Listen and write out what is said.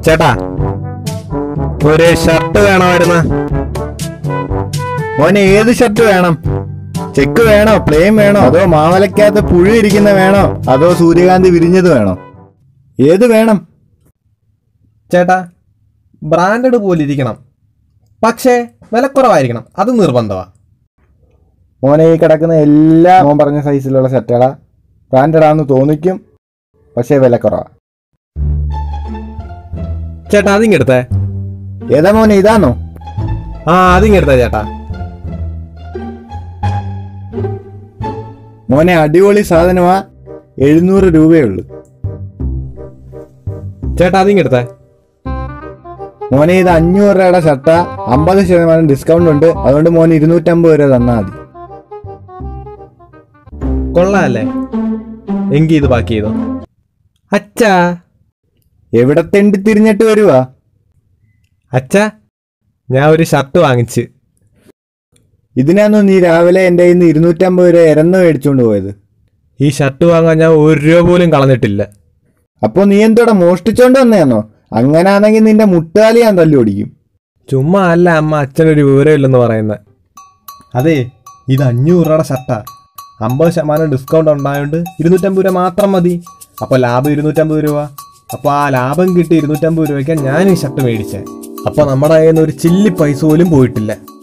ചേട്ടാ ഒരു ഷർട്ട് വേണമായിരുന്നു മോനെ ഏത് ഷർട്ട് വേണം ചെക്ക് വേണോ പ്ലെയിൻ വേണോ അതോ മാവലക്കകത്ത് പുഴു ഇരിക്കുന്ന വേണോ അതോ സൂര്യകാന്തി വിരിഞ്ഞത് വേണോ ഏത് വേണം ചേട്ടാ ബ്രാൻഡഡ് പോലെ ഇരിക്കണം പക്ഷേ വിലക്കുറവായിരിക്കണം അത് നിർബന്ധമാണ് മോനെ ഈ കിടക്കുന്ന എല്ലാ മോൻ പറഞ്ഞ സൈസിലുള്ള ഷർട്ടുകളാ ബ്രാൻഡഡ് ആണെന്ന് തോന്നിക്കും പക്ഷേ വില കുറവാ ചേട്ടാ അതിങ്ങെടുത്തേ ഏതാ മോനെ ഇതാണോ ആ അതിങ്ങെടുത്തേ ചേട്ടാ മോനെ അടിപൊളി സാധനമാ എഴുന്നൂറ് രൂപയേ ഉള്ളൂ ചേട്ടാ അതിങ്ങെടുത്തേ മോനെ ഇത് അഞ്ഞൂറ് രൂപയുടെ ഷർട്ടാ അമ്പത് ശതമാനം ഡിസ്കൗണ്ട് ഉണ്ട് അതുകൊണ്ട് മോനെ ഇരുന്നൂറ്റമ്പത് രൂപ തന്നാൽ മതി കൊള്ളാല്ലേ എങ്കി ഇത് ബാക്കി ചെയ്തോ അച്ഛാ എവിടെ തെണ്ടി തിരിഞ്ഞിട്ട് വരുവാ അച്ഛാ ഞാൻ ഒരു ഷർട്ട് വാങ്ങിച്ച് ഇതിനാന്നു നീ രാവിലെ എൻ്റെ കയ്യിൽ നിന്ന് ഇരുന്നൂറ്റമ്പത് രൂപ ഇരന്ന് മേടിച്ചുകൊണ്ട് പോയത് ഈ ഷർട്ട് വാങ്ങാൻ ഞാൻ ഒരു രൂപ പോലും കളഞ്ഞിട്ടില്ല അപ്പോൾ നീ എന്തോടെ മോഷ്ടിച്ചോണ്ട് വന്നേന്നോ അങ്ങനാണെങ്കിൽ നിന്റെ മുട്ടാലി ഞാൻ തല്ലി ഓടിക്കും ചുമ്മാ അല്ല അമ്മ അച്ഛനൊരു വിവരമില്ലെന്ന് പറയുന്നത് അതെ ഇത് അഞ്ഞൂറ് രൂപയുടെ ഷർട്ടാ അമ്പത് ശതമാനം ഡിസ്കൗണ്ട് ഉണ്ടായതുകൊണ്ട് ഇരുന്നൂറ്റമ്പത് രൂപ മാത്രം മതി അപ്പോൾ ലാഭം ഇരുന്നൂറ്റമ്പത് രൂപ അപ്പോൾ ആ ലാഭം കിട്ടി ഇരുന്നൂറ്റമ്പത് രൂപയ്ക്ക് ഞാൻ ഈ ഷർട്ട് മേടിച്ചേ അപ്പോൾ നമ്മുടെ കയ്യിൽ നിന്ന് ഒരു ചില്ലി പൈസ പോലും പോയിട്ടില്ല